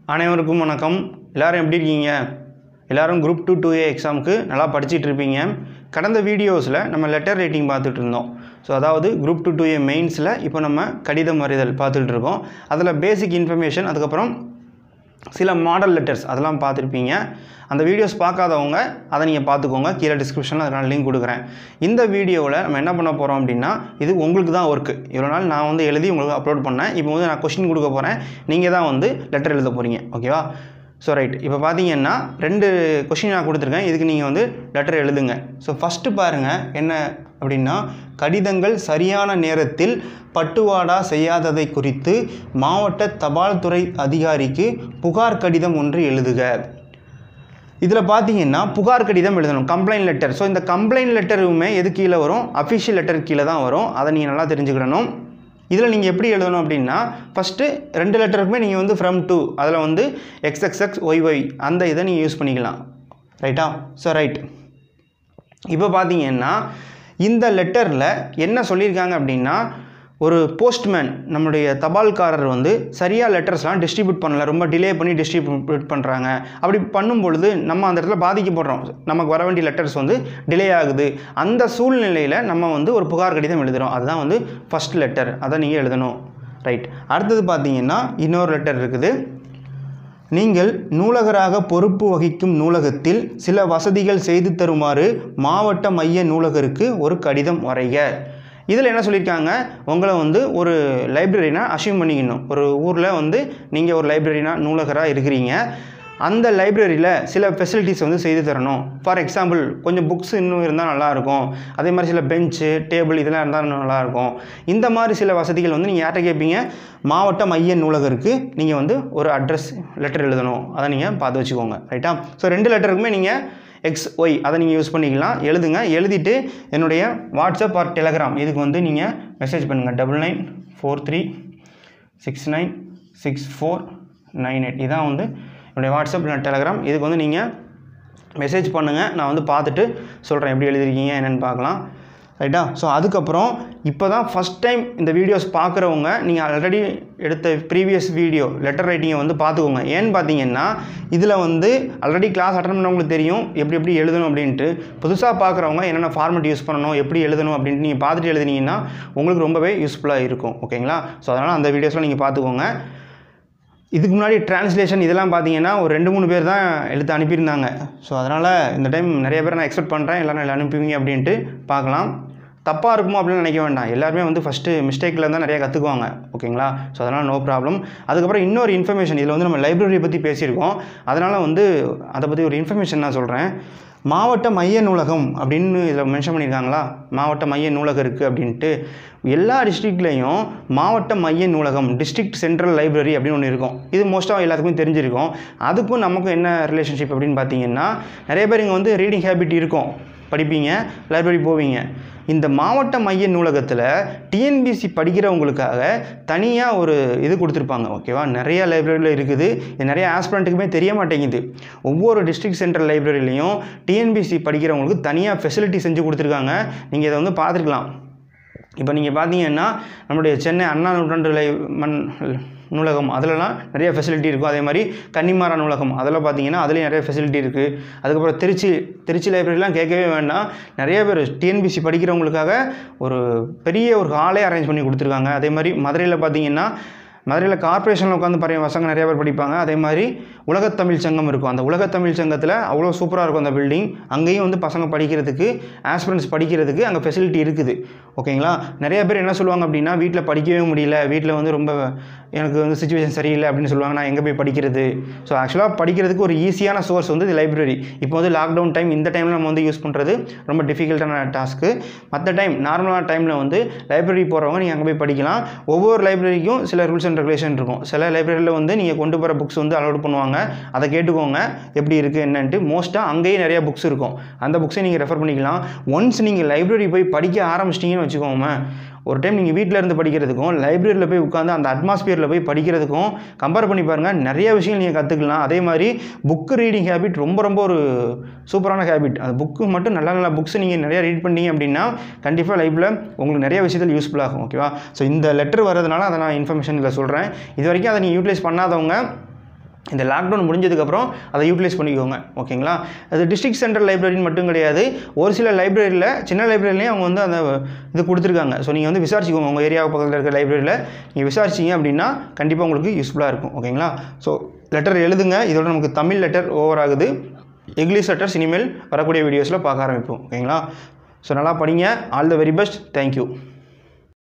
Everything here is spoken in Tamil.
அனைவருக்கும் வணக்கம் எல்லாரும் எப்படி இருக்கீங்க எல்லாரும் குரூப் டூ டூ ஏ எக்ஸாமுக்கு நல்லா படிச்சிட்டு இருப்பீங்க கடந்த வீடியோஸில் நம்ம லெட்டர் ரைட்டிங் பார்த்துட்டு இருந்தோம் ஸோ அதாவது குரூப் டூ டூ ஏ மெயின்ஸில் இப்போ நம்ம கடிதம் அறிதல் பார்த்துட்டு இருக்கோம் அதில் பேசிக் இன்ஃபர்மேஷன் அதுக்கப்புறம் சில மாடல் லெட்டர்ஸ் அதெல்லாம் பார்த்துருப்பீங்க அந்த வீடியோஸ் பார்க்காதவங்க அதை நீங்கள் பார்த்துக்கோங்க கீழே டிஸ்கிரிப்ஷனில் அதனால் லிங்க் கொடுக்குறேன் இந்த வீடியோவில் நம்ம என்ன பண்ண போகிறோம் அப்படின்னா இது உங்களுக்கு தான் ஒர்க்கு இவ்வளோ நாள் நான் வந்து எழுதி உங்களுக்கு அப்லோட் பண்ணேன் இப்போ வந்து நான் கொஸ்டின் கொடுக்க போகிறேன் நீங்கள் தான் வந்து லெட்டர் எழுத போகிறீங்க ஓகேவா ஸோ ரைட் இப்போ பார்த்தீங்கன்னா ரெண்டு கொஷின் நான் கொடுத்துருக்கேன் இதுக்கு நீங்கள் வந்து லெட்டர் எழுதுங்க ஸோ ஃபஸ்ட்டு பாருங்கள் என்ன அப்படின்னா கடிதங்கள் சரியான நேரத்தில் பட்டுவாடா செய்யாததை குறித்து மாவட்ட தபால் துறை அதிகாரிக்கு புகார் கடிதம் ஒன்று எழுதுக இதில் பார்த்தீங்கன்னா புகார் கடிதம் எழுதணும் கம்ப்ளைண்ட் லெட்டர் ஸோ இந்த கம்ப்ளைண்ட் லெட்டருமே எது கீழே வரும் அஃபிஷியல் லெட்டர் கீழே தான் வரும் அதை நீங்கள் நல்லா தெரிஞ்சுக்கிடணும் இதில் நீங்கள் எப்படி எழுதணும் அப்படின்னா ஃபஸ்ட்டு ரெண்டு லெட்டருக்குமே நீங்கள் வந்து ஃப்ரம் டூ அதில் வந்து எக்ஸ்எக்ஸ்எக்ஸ் ஒய் ஒய் அந்த இதை நீங்கள் யூஸ் பண்ணிக்கலாம் ரைட்டா ஸோ ரைட் இப்போ பார்த்தீங்கன்னா இந்த லெட்டரில் என்ன சொல்லியிருக்காங்க அப்படின்னா ஒரு போஸ்ட்மேன் நம்முடைய தபால்காரர் வந்து சரியாக லெட்டர்ஸ்லாம் டிஸ்ட்ரிபியூட் பண்ணல ரொம்ப டிலே பண்ணி டிஸ்ட்ரிபியூட் பண்ணுறாங்க அப்படி பண்ணும் பொழுது நம்ம அந்த இடத்துல பாதிக்கப்படுறோம் நமக்கு வர வேண்டிய லெட்டர்ஸ் வந்து டிலே ஆகுது அந்த சூழ்நிலையில் நம்ம வந்து ஒரு புகார் கடிதம் எழுதுகிறோம் அதுதான் வந்து ஃபஸ்ட் லெட்டர் அதை நீங்கள் எழுதணும் ரைட் அடுத்தது பார்த்தீங்கன்னா இன்னொரு லெட்டர் இருக்குது நீங்கள் நூலகராக பொறுப்பு வகிக்கும் நூலகத்தில் சில வசதிகள் செய்து தருமாறு மாவட்ட மைய நூலகருக்கு ஒரு கடிதம் வரைக இதில் என்ன சொல்லியிருக்காங்க உங்களை வந்து ஒரு லைப்ரரினா அசியூம் பண்ணிக்கணும் ஒரு ஊரில் வந்து நீங்கள் ஒரு லைப்ரரினா நூலகராக இருக்கிறீங்க அந்த லைப்ரரியில் சில ஃபெசிலிட்டிஸ் வந்து செய்து தரணும் ஃபார் எக்ஸாம்பிள் கொஞ்சம் புக்ஸ் இன்னும் இருந்தால் நல்லாயிருக்கும் அதே மாதிரி சில பெஞ்சு டேபிள் இதெல்லாம் இருந்தால் இன்னும் நல்லாயிருக்கும் இந்த மாதிரி சில வசதிகள் வந்து நீங்கள் யார்கிட்ட கேட்பீங்க மாவட்ட மைய நூலகருக்கு நீங்கள் வந்து ஒரு அட்ரஸ் லெட்டர் எழுதணும் அதை நீங்கள் பார்த்து வச்சுக்கோங்க ரைட்டா ஸோ ரெண்டு லெட்டருக்குமே நீங்கள் எக்ஸ் ஒய் அதை நீங்கள் யூஸ் பண்ணிக்கலாம் எழுதுங்க எழுதிட்டு என்னுடைய வாட்ஸ்அப் ஆர் டெலகிராம் இதுக்கு வந்து நீங்கள் மெசேஜ் பண்ணுங்கள் double nine four three six nine six four nine eight இதான் வந்து என்னுடைய வாட்ஸ்அப் இல்லை டெலகிராம் இதுக்கு வந்து நீங்கள் மெசேஜ் பண்ணுங்கள் நான் வந்து பார்த்துட்டு சொல்கிறேன் எப்படி எழுதிருக்கீங்க என்னென்னு பார்க்கலாம் ரைட்டா ஸோ அதுக்கப்புறம் இப்போ தான் ஃபஸ்ட் டைம் இந்த வீடியோஸ் பார்க்குறவங்க நீங்கள் ஆல்ரெடி எடுத்த ப்ரீவியஸ் வீடியோ லெட்டர் ரைட்டிங்கை வந்து பார்த்துக்கோங்க ஏன்னு பார்த்தீங்கன்னா இதில் வந்து ஆல்ரெடி கிளாஸ் அட்டன் பண்ணவங்களுக்கு தெரியும் எப்படி எப்படி எழுதணும் அப்படின்ட்டு புதுசாக பார்க்குறவங்க என்னென்ன ஃபார்மெட் யூஸ் பண்ணணும் எப்படி எழுதணும் அப்படின்ட்டு நீங்கள் பார்த்துட்டு எழுதுனீங்கன்னா உங்களுக்கு ரொம்பவே யூஸ்ஃபுல்லாக இருக்கும் ஓகேங்களா ஸோ அதனால் அந்த வீடியோஸ்லாம் நீங்கள் பார்த்துக்கோங்க இதுக்கு முன்னாடி டிரான்ஸ்லேஷன் இதெல்லாம் பார்த்தீங்கன்னா ஒரு ரெண்டு மூணு பேர் தான் எழுத்து அனுப்பியிருந்தாங்க ஸோ அதனால் இந்த டைம் நிறைய பேர் நான் எக்ஸ்பெக்ட் பண்ணுறேன் எல்லோரும் எல்லாம் அனுப்புவீங்க அப்படின்ட்டு பார்க்கலாம் தப்பாக இருக்குமோ அப்படின்னு நினைக்க வேண்டாம் எல்லாருமே வந்து ஃபஸ்ட்டு மிஸ்டேக்கில் தான் நிறையா கற்றுக்குவாங்க ஓகேங்களா ஸோ அதனால் நோ ப்ராப்ளம் அதுக்கப்புறம் இன்னொரு இன்ஃபர்மேஷன் இதில் வந்து நம்ம லைப்ரரி பற்றி பேசியிருக்கோம் அதனால் வந்து அதை பற்றி ஒரு இன்ஃபர்மேஷன் நான் சொல்கிறேன் மாவட்ட மைய நூலகம் அப்படின்னு இதில் மென்ஷன் பண்ணியிருக்காங்களா மாவட்ட மைய நூலகம் இருக்குது அப்படின்ட்டு எல்லா டிஸ்ட்ரிக்ட்லேயும் மாவட்ட மைய நூலகம் டிஸ்ட்ரிக்ட் சென்ட்ரல் லைப்ரரி அப்படின்னு ஒன்று இருக்கும் இது மோஸ்ட்டாக எல்லாத்துக்குமே தெரிஞ்சிருக்கும் அதுக்கும் நமக்கும் என்ன ரிலேஷன்ஷிப் அப்படின்னு பார்த்தீங்கன்னா நிறைய பேர் இங்கே வந்து ரீடிங் ஹேபிட் இருக்கும் படிப்பீங்க லைப்ரரி போவீங்க இந்த மாவட்ட மைய நூலகத்தில் டிஎன்பிசி படிக்கிறவங்களுக்காக தனியாக ஒரு இது கொடுத்துருப்பாங்க ஓகேவா நிறைய லைப்ரரியில் இருக்குது இது நிறைய ஆஸ்பிரண்ட்டுக்குமே தெரிய மாட்டேங்குது ஒவ்வொரு டிஸ்ட்ரிக்ட் சென்ட்ரல் லைப்ரரிலையும் டிஎன்பிசி படிக்கிறவங்களுக்கு தனியாக ஃபெசிலிட்டி செஞ்சு கொடுத்துருக்காங்க நீங்கள் இதை வந்து பார்த்துருக்கலாம் இப்போ நீங்கள் பார்த்தீங்கன்னா நம்முடைய சென்னை அண்ணா நூற்றாண்டு லை மண் நூலகம் அதிலலாம் நிறைய ஃபெசிலிட்டி இருக்கும் அதே மாதிரி கன்னிமாரா நூலகம் அதில் பார்த்தீங்கன்னா அதுலேயும் நிறைய ஃபெசிலிட்டி இருக்குது அதுக்கப்புறம் திருச்சி திருச்சி லைப்ரரிலாம் கேட்கவே வேண்டாம் நிறைய பேர் டிஎன்பிசி படிக்கிறவங்களுக்காக ஒரு பெரிய ஒரு ஹாலே அரேஞ்ச் பண்ணி கொடுத்துருக்காங்க அதே மாதிரி மதுரையில் பார்த்தீங்கன்னா மதுரையில் கார்ப்பரேஷனில் உட்காந்து பழைய பசங்க நிறைய பேர் படிப்பாங்க அதே மாதிரி உலகத்தமிழ் சங்கம் இருக்கும் அந்த உலகத்தமிழ் சங்கத்தில் அவ்வளோ சூப்பராக இருக்கும் அந்த பில்டிங் அங்கேயும் வந்து பசங்க படிக்கிறதுக்கு ஆஸ்பிரன்ஸ் படிக்கிறதுக்கு அங்கே ஃபெசிலிட்டி இருக்குது ஓகேங்களா நிறைய பேர் என்ன சொல்லுவாங்க அப்படின்னா வீட்டில் படிக்கவே முடியல வீட்டில் வந்து ரொம்ப எனக்கு வந்து சுச்சுவேஷன் சரியில்லை அப்படின்னு சொல்லுவாங்க நான் எங்கே போய் படிக்கிறது ஸோ ஆக்சுவலாக படிக்கிறதுக்கு ஒரு ஈஸியான சோர்ஸ் வந்து இது லைப்ரரி இப்போ வந்து லாக்டவுன் டைம் இந்த டைமில் நம்ம வந்து யூஸ் பண்ணுறது ரொம்ப டிஃபிகல்ட்டான டாஸ்க்கு மற்ற டைம் நார்மலான டைமில் வந்து லைப்ரரி போகிறவங்க நீங்கள் அங்கே போய் படிக்கலாம் ஒவ்வொரு லைப்ரரிக்கும் சில ரூல்ஸ் அண்ட் ரெகுலேஷன் இருக்கும் சில லைப்ரரியில் வந்து நீங்கள் கொண்டு போகிற புக்ஸ் வந்து அலோட் பண்ணுவாங்க அதை கேட்டுக்கோங்க எப்படி இருக்குது என்னன்ட்டு மோஸ்ட்டாக அங்கேயும் நிறைய புக்ஸ் இருக்கும் அந்த புக்ஸை நீங்கள் ரெஃபர் பண்ணிக்கலாம் ஒன்ஸ் நீங்கள் லைப்ரரி போய் படிக்க ஆரம்பிச்சிட்டிங்கன்னு வச்சுக்கோங்க ஒரு டைம் நீங்கள் வீட்டில் இருந்து படிக்கிறதுக்கும் லைப்ரரியில் போய் உட்காந்து அந்த அட்மாஸ்பியரில் போய் படிக்கிறதுக்கும் கம்பேர் பண்ணி பாருங்கள் நிறைய விஷயங்கள் நீங்கள் கற்றுக்கலாம் அதே மாதிரி புக்கு ரீடிங் ஹேபிட் ரொம்ப ரொம்ப ஒரு சூப்பரான ஹேபிட் அந்த புக்கு மட்டும் நல்ல நல்ல புக்ஸ் நீங்கள் நிறைய ரீட் பண்ணீங்க அப்படின்னா கண்டிப்பாக லைஃப்பில் உங்களுக்கு நிறைய விஷயத்தில் யூஸ்ஃபுல்லாகும் ஓகேவா ஸோ இந்த லெட்டர் வரதுனால அதை நான் இன்ஃபர்மேஷன் இதில் சொல்கிறேன் இது வரைக்கும் அதை நீங்கள் யூட்டிலைஸ் பண்ணாதவங்க இந்த லாக்டவுன் முடிஞ்சதுக்கப்புறம் அதை யூட்டிலைஸ் பண்ணிக்கோங்க ஓகேங்களா அது டிஸ்ட்ரிக்ட் சென்ட்ரல் லைப்ரரின்னு மட்டும் கிடையாது ஒரு சில லைப்ரரியில் சின்ன லைப்ரரிலையும் அவங்க வந்து அந்த இது கொடுத்துருக்காங்க ஸோ நீங்கள் வந்து விசாரிச்சுக்கோங்க உங்கள் ஏரியாவுக்கு பக்கத்தில் இருக்க லைப்ரரியில் நீங்கள் விசாரிச்சிங்க அப்படின்னா கண்டிப்பாக உங்களுக்கு யூஸ்ஃபுல்லாக இருக்கும் ஓகேங்களா ஸோ லெட்டர் எழுதுங்க இதோட நமக்கு தமிழ் லெட்டர் ஓவர் ஆகுது இங்கிலீஷ் லெட்டர்ஸ் இனிமேல் வரக்கூடிய வீடியோஸில் பார்க்க ஆரம்பிப்போம் ஓகேங்களா ஸோ நல்லா படிங்க all the very best thank you